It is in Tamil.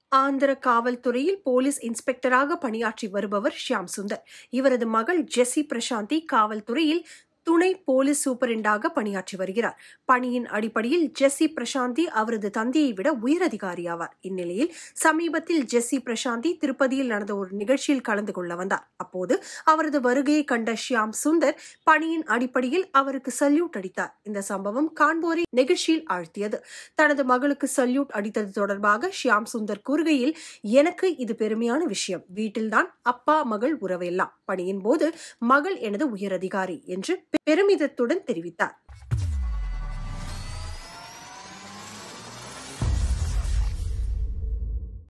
ஆந்திர காவல்துறையில் போலீஸ் இன்ஸ்பெக்டராக பணியாற்றி வருபவர் ஷியாம் சுந்தர் இவரது மகள் ஜெஸ்ஸி பிரசாந்தி காவல்துறையில் துணை போலீஸ் சூப்பரிண்டாக பணியாற்றி வருகிறார் பணியின் அடிப்படையில் ஜெஸ்ஸி பிரசாந்தி அவரது தந்தையை விட உயரதிகாரி ஆவார் இந்நிலையில் சமீபத்தில் ஜெஸ்ஸி பிரசாந்தி திருப்பதியில் நடந்த ஒரு நிகழ்ச்சியில் கலந்து கொள்ள வந்தார் அப்போது அவரது வருகையை கண்ட ஷியாம் சுந்தர் பணியின் அடிப்படையில் அவருக்கு சல்யூட் அடித்தார் இந்த சம்பவம் காண்போரை நிகழ்ச்சியில் ஆழ்த்தியது தனது மகளுக்கு சல்யூட் அடித்தது தொடர்பாக ஷியாம் சுந்தர் கூறுகையில் எனக்கு இது பெருமையான விஷயம் வீட்டில்தான் அப்பா மகள் உறவெல்லாம் பணியின் போது மகள் எனது உயரதிகாரி என்று பெருமிதத்துடன் தெரிவித்தார்